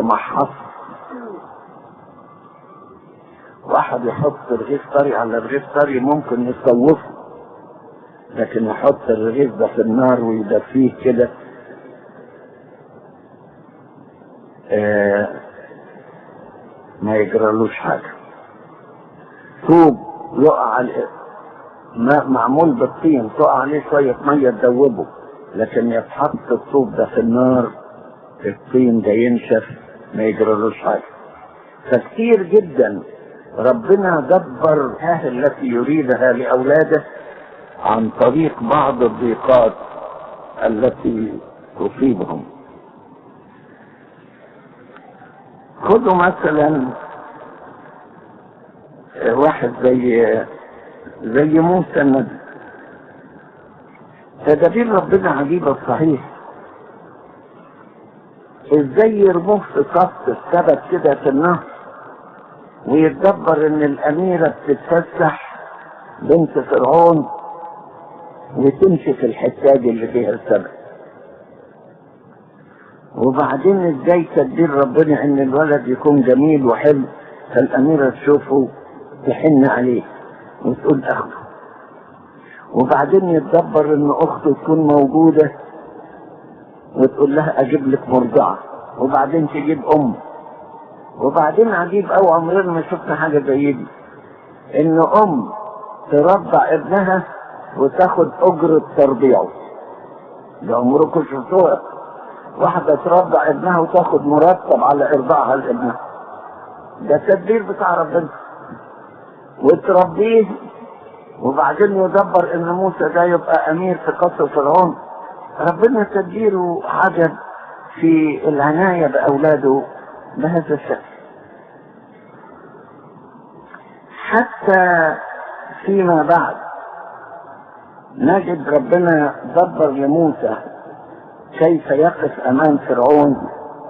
تمحصها واحد يحط رغيف طري على رغيف طري ممكن يصوفه لكن يحط الرغيف ده في النار ويدفيه كده آه ما يجرالوش حاجة طوب يقع على ما معمول بالطين تقع عليه شوية مية تدوبه لكن يتحط الطوب ده في النار الطين ده ينشف ما يجرالوش حاجة فكتير جدا ربنا دبر الحياة التي يريدها لأولاده عن طريق بعض الضيقات التي تصيبهم خذوا مثلا واحد زي زي موسى النبي تدابير ربنا عجيبة صحيح ازاي يرموه في صف السبت كده في النهر ويتدبر ان الاميرة بتتفسح بنت فرعون وتمشي في الحجاج اللي فيها السبت وبعدين ازاي تدبير ربنا ان الولد يكون جميل وحلو فالاميرة تشوفه تحن عليه وتقول اخده وبعدين يتدبر ان اخته تكون موجودة وتقول لها اجيب لك مرضعة وبعدين تجيب ام وبعدين عجيب او عمرنا ما شفنا حاجة زي دي ان ام ترضع ابنها وتاخد اجرة ترضيعه ده عمركم شفتوها واحدة ترضع ابنها وتاخد مرتب على ارضاعها لابنها ده تدبير بتاع ربنا وتربيه وبعدين يدبر ان موسى ده يبقى امير في قصر فرعون ربنا تدبيره عجب في العناية باولاده بهذا الشكل حتى فيما بعد نجد ربنا دبر لموسى كيف يقف امام فرعون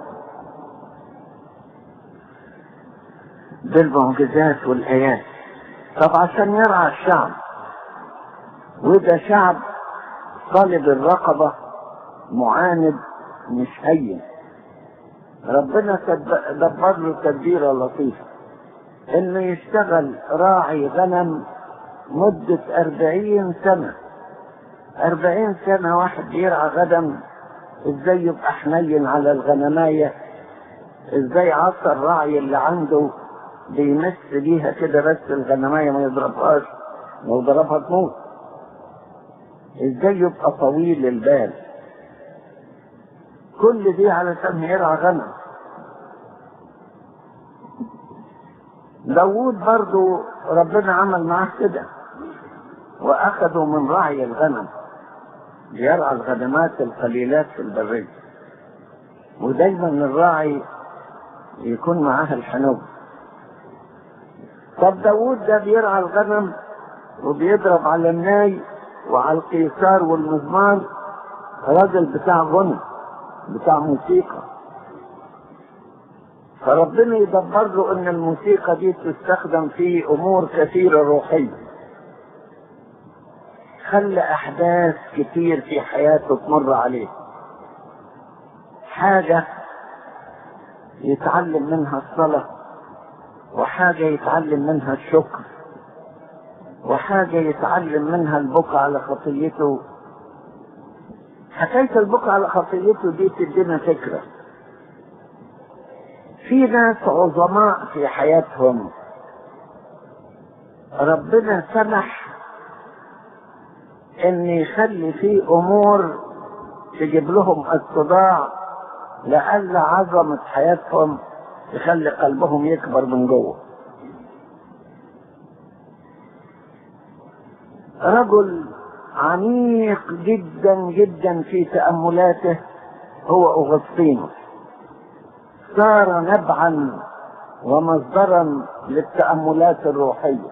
بالمعجزات والايات طب عشان يرعى الشعب وده شعب طالب الرقبة معاند مش هين ربنا دبر له تدبيرة لطيفة انه يشتغل راعي غنم مدة أربعين سنة أربعين سنة واحد بيرعى غنم ازاي يبقى حنين على الغنماية ازاي عصا الراعي اللي عنده بيمس بيها كده بس الغنماية ما يضربهاش لو ضربها تموت ازاي يبقى طويل البال كل دي علشان يرعى غنم داوود برضو ربنا عمل معاه كده واخذوا من رعي الغنم يرعى الغنمات القليلات في البرية ودايما الراعي يكون معاه الحنوب طب داوود ده بيرعى الغنم وبيضرب على الناي وعلى القيثار والمزمار راجل بتاع غنى بتاع موسيقى فربنا يدبر له ان الموسيقى دي تستخدم في امور كثيره روحيه خلى احداث كتير في حياته تمر عليه حاجه يتعلم منها الصلاه وحاجه يتعلم منها الشكر وحاجه يتعلم منها البكاء على خطيته حكايه البكاء على خطيته دي تدينا فكره في ناس عظماء في حياتهم ربنا سمح ان يخلي في امور تجيب لهم الصداع لأن عظمة حياتهم تخلي قلبهم يكبر من جوه رجل عميق جدا جدا في تأملاته هو أغسطينوس صار نبعا ومصدرا للتأملات الروحية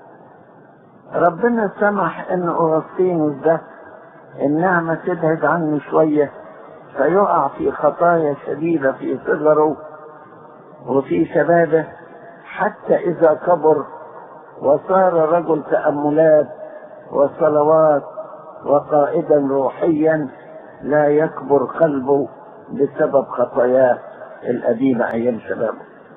ربنا سمح ان اغسطينوس ده النعمة تبعد عنه شوية فيقع في خطايا شديدة في صغره وفي شبابه حتى اذا كبر وصار رجل تأملات وصلوات وقائدا روحيا لا يكبر قلبه بسبب خطاياه القديمة أيام شبابه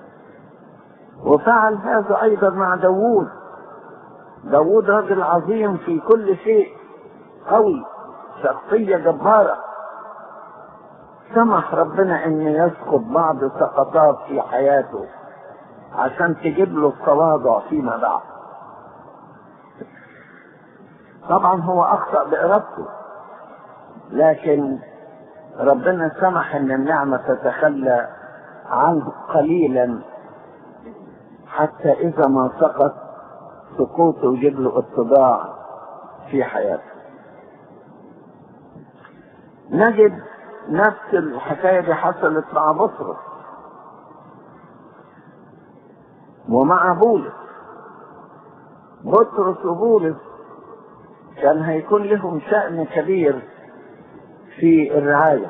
وفعل هذا أيضا مع داوود داوود رجل عظيم في كل شيء قوي شخصية جبارة سمح ربنا ان يسقط بعض السقطات في حياته عشان تجيب له التواضع فيما بعد طبعا هو اخطأ بارادته لكن ربنا سمح ان النعمة تتخلى عنه قليلا حتى اذا ما سقط سقوطه يجيب له اتضاع في حياته نجد نفس الحكاية دي حصلت مع بطرس ومع بولس بطرس وبولس كان هيكون لهم شأن كبير في الرعاية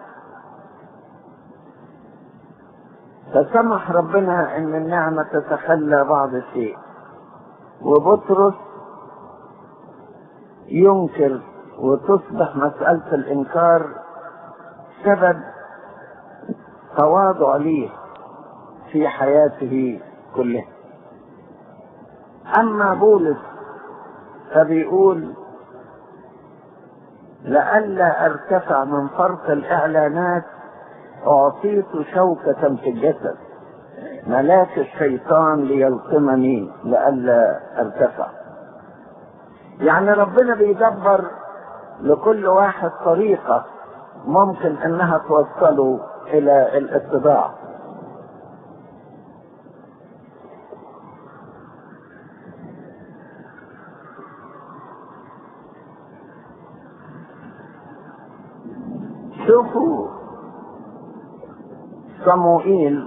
فسمح ربنا ان النعمة تتخلى بعض الشيء وبطرس ينكر وتصبح مسألة الإنكار سبب تواضع ليه في حياته كلها أما بولس فبيقول لئلا ارتفع من فرط الإعلانات أعطيت شوكة في الجسد ملاك الشيطان ليلقمني لئلا ارتفع يعني ربنا بيدبر لكل واحد طريقة ممكن انها توصله الى الاتباع شوفوا صموئيل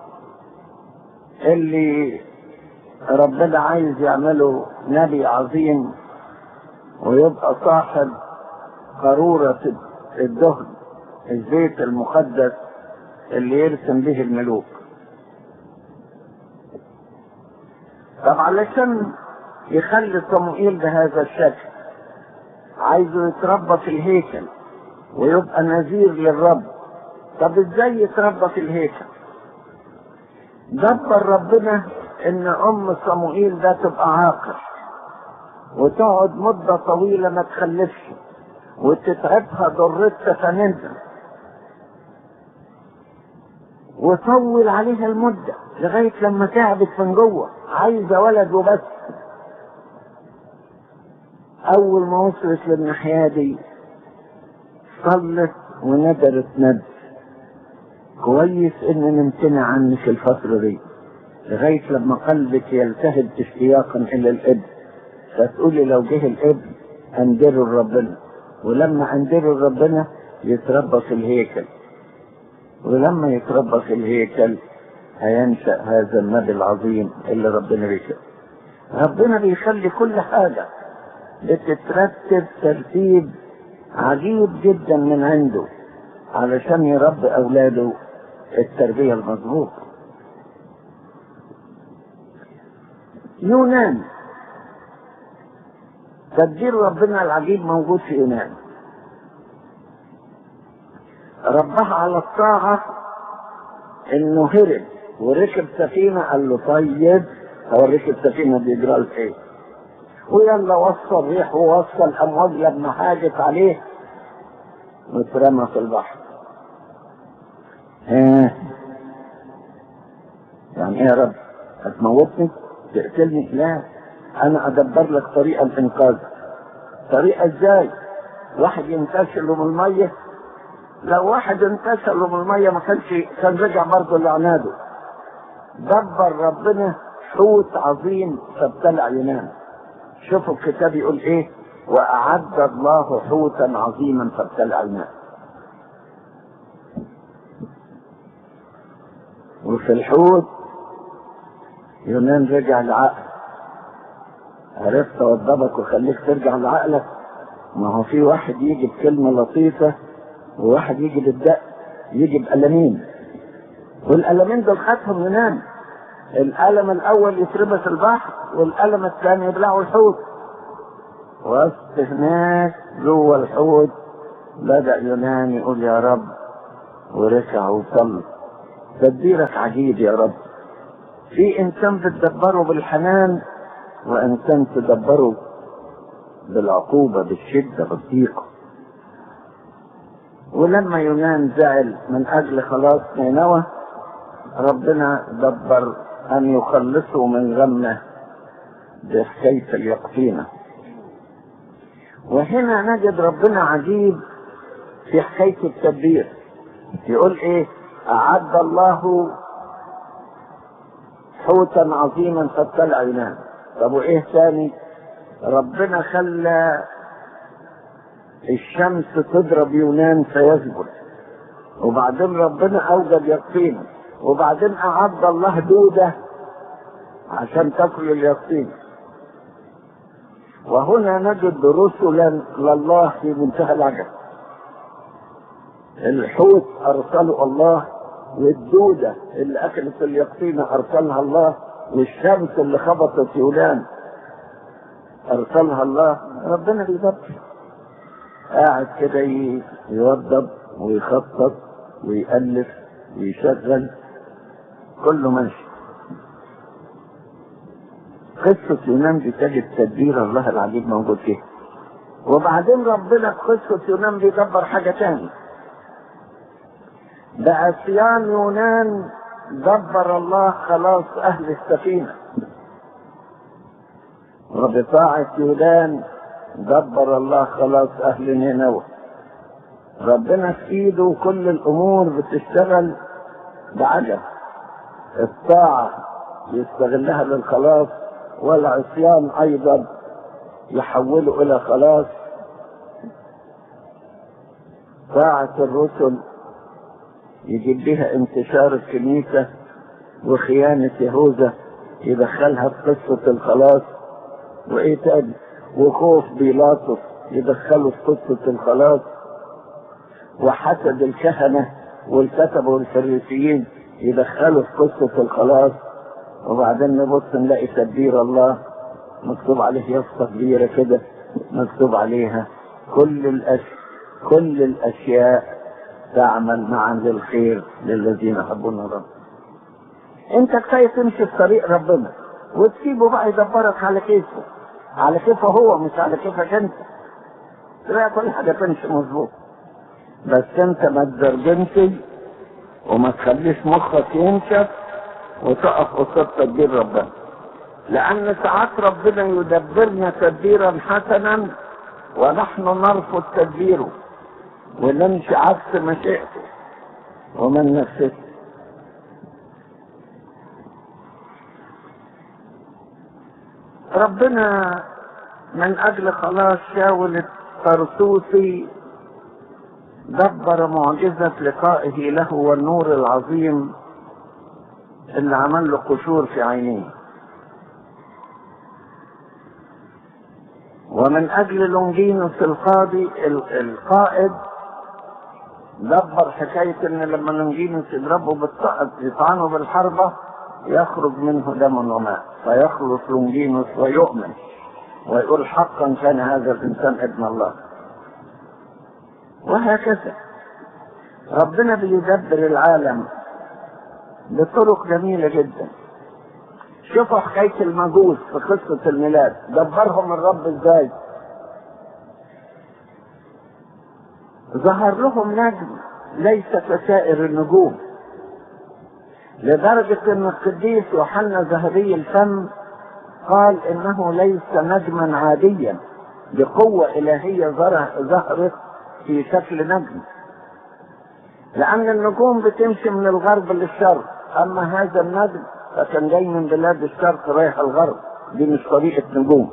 اللي ربنا عايز يعمله نبي عظيم ويبقى صاحب قارورة الدهن الزيت المقدس اللي يرسم به الملوك طب علشان يخلي صموئيل بهذا الشكل عايزه يتربى في الهيكل ويبقى نذير للرب طب ازاي يتربى في الهيكل دبر ربنا ان ام صموئيل ده تبقى عاقر وتقعد مدة طويلة ما تخلفش وتتعبها ضرتها فننزل وطول عليها المدة لغاية لما تعبت من جوه عايزة ولد وبس أول ما وصلت للناحية دي صلت وندرت ند كويس ان نمتنع عنك الفترة دي لغاية لما قلبك يلتهب اشتياقا الى الابن فتقولي لو جه الابن اندره لربنا ولما اندره لربنا يتربى في الهيكل ولما يتربى في الهيكل هينشأ هذا النبي العظيم اللي ربنا بيشاء ربنا بيخلي كل حاجة بتترتب ترتيب عجيب جدا من عنده علشان يربي اولاده التربية المظبوطة يونان تدبير ربنا العجيب موجود في يونان ربها على الطاعة انه هرب وركب سفينة قال له طيب هو ركب سفينة بيجرى له ايه ويلا وصل ريح ووصل امواج لما هاجت عليه واترمى في البحر ها يعني ايه يا رب هتموتني تقتلني لا انا ادبر لك طريقه الانقاذ طريقه ازاي واحد ينتشر له من الميه لو واحد انتشر له من الميه ما كانش كان رجع برضه لعناده دبر ربنا حوت عظيم فابتلع ينام شوفوا الكتاب يقول ايه واعد الله حوتا عظيما فابتلع الماء وفي الحوت يونان رجع لعقل عرفت اوضبك وخليك ترجع لعقلك ما هو في واحد يجي بكلمة لطيفة وواحد يجي بالدق يجي بألمين والألمين دول خدهم ينام الألم الأول يتربى في البحر والألم الثاني يبلعه الحوت وسط هناك جوه الحوت بدأ يونان يقول يا رب وركع وصلى تدبيرك عجيب يا رب في انسان بتدبره بالحنان وانسان تدبره بالعقوبة بالشدة بالضيق ولما يونان زعل من اجل خلاص نينوى ربنا دبر ان يخلصه من غمه بحكاية اليقطينة وهنا نجد ربنا عجيب في حكاية التدبير يقول ايه اعد الله حوتا عظيما فابتلع يونان طب وايه ثاني ربنا خلى الشمس تضرب يونان فيثبت وبعدين ربنا اوجد يقطينه وبعدين اعد الله دوده عشان تاكل اليقطين وهنا نجد رسلا لله في منتهى العجب الحوت ارسله الله والدودة اللي اكلت اليقطينة ارسلها الله والشمس اللي خبطت يونان ارسلها الله ربنا بيدبر قاعد كده يوضب ويخطط ويألف ويشغل كله ماشي قصة يونان دي تجد تدبير الله العجيب موجود فيها وبعدين ربنا في قصة يونان بيدبر حاجة تاني بعصيان يونان دبر الله خلاص أهل السفينة وبطاعة يونان دبر الله خلاص أهل نينوى ربنا في إيده كل الأمور بتشتغل بعجب الطاعة يستغلها للخلاص والعصيان أيضا يحوله إلى خلاص طاعة الرسل يجيب بها انتشار الكنيسة وخيانة يهوذا يدخلها في قصة الخلاص وإيه تاني وخوف بيلاطس يدخله في قصة الخلاص وحسد الكهنة والكتبة والفريسيين يدخلوا في قصة الخلاص وبعدين نبص نلاقي تدبير الله مكتوب عليه يافطة كبيرة كده مكتوب عليها كل الأش... كل الأشياء تعمل معا للخير للذين يحبون الرب انت كفاية تمشي في طريق ربنا وتسيبه بقى يدبرك على كيفه على كيفه هو مش على كيفك انت تلاقي كل حاجة تمشي مظبوط بس انت ما تزرجنش وما تخليش مخك ينشف وتقف قصاد تدبير ربنا لأن ساعات ربنا يدبرنا تدبيرا حسنا ونحن نرفض تدبيره ونمشي عكس مشيئته ومن نفسه ربنا من أجل خلاص شاول الطرسوسي دبر معجزة لقائه له والنور العظيم اللي عمل له قشور في عينيه ومن اجل لونجينوس القاضي القائد دبر حكاية ان لما لونجينوس يضربه بالطقط يطعنه بالحربة يخرج منه دم وماء فيخلص لونجينوس ويؤمن ويقول حقا كان هذا الانسان ابن الله وهكذا ربنا بيدبر العالم بطرق جميلة جدا شوفوا حكاية المجوس في قصة الميلاد دبرهم الرب ازاي ظهر لهم نجم ليس كسائر النجوم لدرجة ان القديس يوحنا ذهبي الفم قال انه ليس نجما عاديا بقوة الهية ظهرت في شكل نجم لأن النجوم بتمشي من الغرب للشرق أما هذا النجم فكان جاي من بلاد الشرق رايح الغرب دي مش طريقة نجوم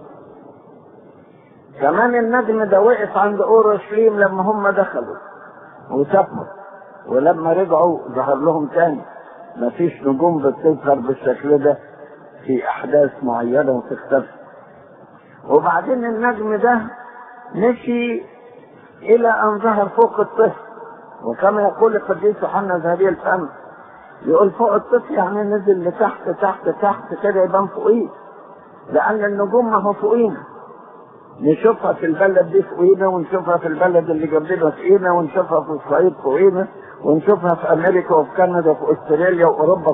كمان النجم ده وقف عند أورشليم لما هم دخلوا وسافروا ولما رجعوا ظهر لهم تاني مفيش نجوم بتظهر بالشكل ده في أحداث معينة وتختفي وبعدين النجم ده مشي إلى أن ظهر فوق الطفل وكما يقول القديس يوحنا ذهبي الفم يقول فوق الطفل يعني نزل لتحت تحت تحت كده يبان فوقيه لأن النجوم ما هو فوقينا نشوفها في البلد دي فوقينا ونشوفها في البلد اللي جنبنا فوقينا ونشوفها في الصعيد فوقينا ونشوفها في امريكا وفي كندا وفي استراليا واوروبا